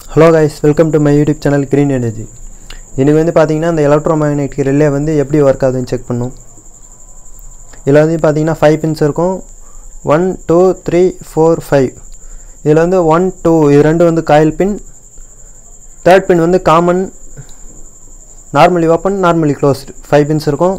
hello guys welcome to my YouTube channel green energy இன்றைக்கி வந்து பார்த்தீங்கன்னா இந்த எலக்ட்ரோ மேக்னெட்டிக் ரிலே வந்து எப்படி ஒர்க் ஆகுதுன்னு செக் பண்ணும் இதில் வந்து பார்த்தீங்கன்னா ஃபைவ் பின்ஸ் இருக்கும் one two three four five இதில் வந்து ஒன் டூ இது ரெண்டு வந்து காயில் பின் தேர்ட் பின் வந்து common normally open normally closed five pins இருக்கும்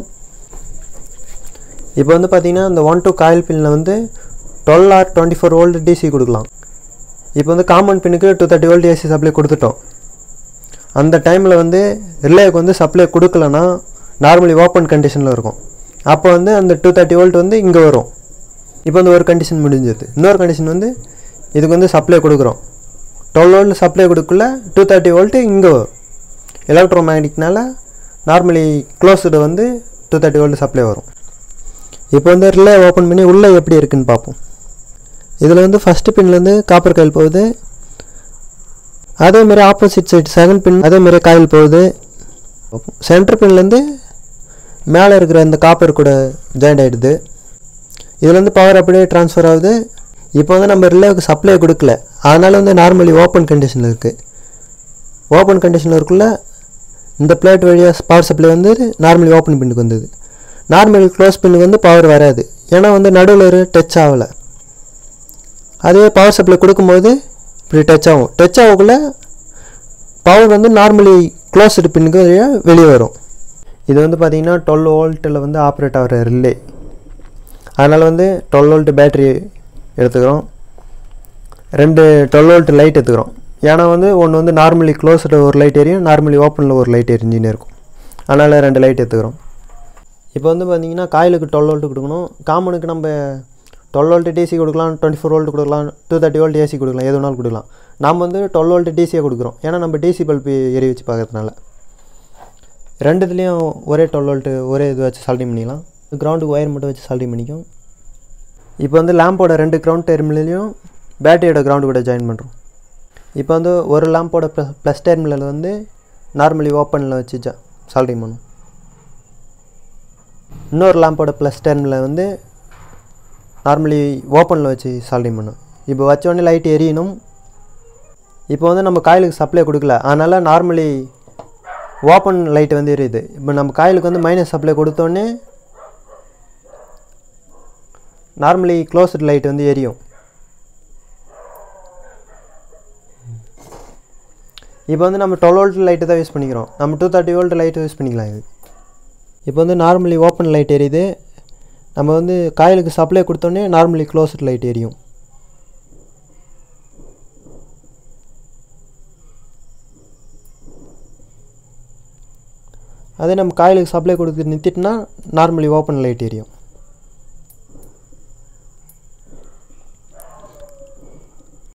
இப்போ வந்து பார்த்தீங்கன்னா இந்த ஒன் டூ காயில் பின்னில் வந்து twelve or twenty four volt DC கொடுக்கலாம் இப்போ வந்து காமன் பின்னுக்கு two thirty volt AC supply கொடுத்துட்டோம் அந்த டைமில் வந்து ரிலேக்கு வந்து சப்ளை கொடுக்கலன்னா நார்மலி ஓப்பன் கண்டிஷனில் இருக்கும் அப்போ வந்து அந்த டூ தேர்ட்டி வோல்ட் வந்து இங்கே வரும் இப்போ வந்து ஒரு கண்டிஷன் முடிஞ்சது இன்னொரு கண்டிஷன் வந்து இதுக்கு வந்து சப்ளை கொடுக்குறோம் டுவெல் வோல்ட் சப்ளை கொடுக்கல டூ தேர்ட்டி வோல்ட்டு இங்கே வரும் எலக்ட்ரோ மேக்னெட்டிக்னால நார்மலி க்ளோஸ்டு வந்து டூ தேர்ட்டி வோல்ட் சப்ளை வரும் இப்போ வந்து ரிலே ஓப்பன் பண்ணி உள்ளே எப்படி இருக்குன்னு பார்ப்போம் இதில் வந்து ஃபஸ்ட்டு பின்லேருந்து காப்பர் காயில் போகுது அதேமாரி ஆப்போசிட் சைடு செகண்ட் பின் அதேமாரி காயில் போகுது சென்டர் பின்லேருந்து மேலே இருக்கிற இந்த காப்பர் கூட ஜாயிண்ட் ஆகிடுது இதில் வந்து பவர் அப்படியே ட்ரான்ஸ்ஃபர் ஆகுது இப்போ வந்து நம்ம ரிலேவுக்கு சப்ளை கொடுக்கல அதனால் வந்து நார்மலி ஓப்பன் கண்டிஷனில் இருக்குது ஓப்பன் கண்டிஷனில் இருக்குள்ள இந்த பிளேட் வழியாக பவர் சப்ளை வந்து நார்மலி ஓப்பன் பின்னுக்கு வந்தது நார்மலி க்ளோஸ் பின்னுக்கு வந்து பவர் வராது ஏன்னா வந்து நடுவில் ஒரு டச் ஆகலை அதே பவர் சப்ளை கொடுக்கும்போது இப்படி டச் ஆகும் டச் ஆகக்குள்ள பவர் வந்து நார்மலி க்ளோஸ்டு பின்னுக்கு வழியாக வெளியே வரும் இது வந்து பார்த்திங்கன்னா டுவெல் வோல்ட்டில் வந்து ஆப்ரேட் ஆகிற ரிலே அதனால் வந்து டுவெல் வோல்ட் பேட்ரி எடுத்துக்கிறோம் ரெண்டு டுவெல் வோல்ட் லைட் எடுத்துக்கிறோம் ஏன்னா வந்து ஒன்று வந்து நார்மலி க்ளோஸ்டு ஒரு லைட் எரியும் நார்மலி ஓப்பனில் ஒரு லைட் எரிஞ்சின்னு இருக்கும் அதனால் ரெண்டு லைட் எடுத்துக்கிறோம் இப்போ வந்து பார்த்திங்கன்னா காயிலுக்கு டுவெல் வோல்ட் கொடுக்கணும் காமனுக்கு நம்ம டுவெல் வோல்ட் டிசி கொடுக்கலாம் டுவெண்ட்டி ஃபோர் வோல்ட் கொடுக்கலாம் டூ தேர்ட்டி வோல்ட் ஏசி கொடுக்கலாம் எது வேணாலும் கொடுக்கலாம் நாம் வந்து டுவெல் வோல்ட் டிசியை கொடுக்குறோம் ஏன்னா நம்ம டிசி பல்பு எரி வச்சு பார்க்கறதுனால ரெண்டுத்துலேயும் ஒரே டுவெல் வோல்ட்டு ஒரே இது வச்சு சால்டிங் பண்ணிக்கலாம் கிரவுண்டுக்கு ஒயர் மட்டும் வச்சு சால்டிங் பண்ணிக்கும் இப்போ வந்து லேம்போட ரெண்டு கிரவுண்ட் டெர்மினலையும் பேட்டரியோட கிரவுண்டு கூட ஜாயின் பண்ணுறோம் இப்போ வந்து ஒரு லேம்போட ப்ளஸ் ப்ளஸ் டெர்மினல் வந்து நார்மலி ஓப்பனில் வச்சு ஜா சால்டிங் பண்ணும் இன்னொரு லேம்போட ப்ளஸ் டெர்மினல் வந்து நார்மலி ஓப்பனில் வச்சு சால்டிங் பண்ணும் இப்போ வச்சோடனே லைட் எரியணும் இப்போ வந்து நம்ம காயிலுக்கு சப்ளை கொடுக்கல அதனால் நார்மலி ஓப்பன் லைட் வந்து எரியுது இப்போ நம்ம காயிலுக்கு வந்து மைனஸ் சப்ளை கொடுத்தோடனே நார்மலி க்ளோஸ்டு லைட் வந்து எரியும் இப்போ வந்து நம்ம டுவெல் வோல்ட் லைட்டு தான் யூஸ் பண்ணிக்கிறோம் நம்ம two thirty volt light use பண்ணிக்கலாம் இது இப்போ வந்து நார்மலி ஓப்பன் லைட் எரியுது நம்ம வந்து காயிலுக்கு சப்ளை கொடுத்தோன்னே நார்மலி க்ளோஸ்ட் லைட் எரியும் அதே நம்ம காயிலுக்கு சப்ளை கொடுத்து நிறுத்திட்டுனா நார்மலி ஓப்பன் லைட் எரியும்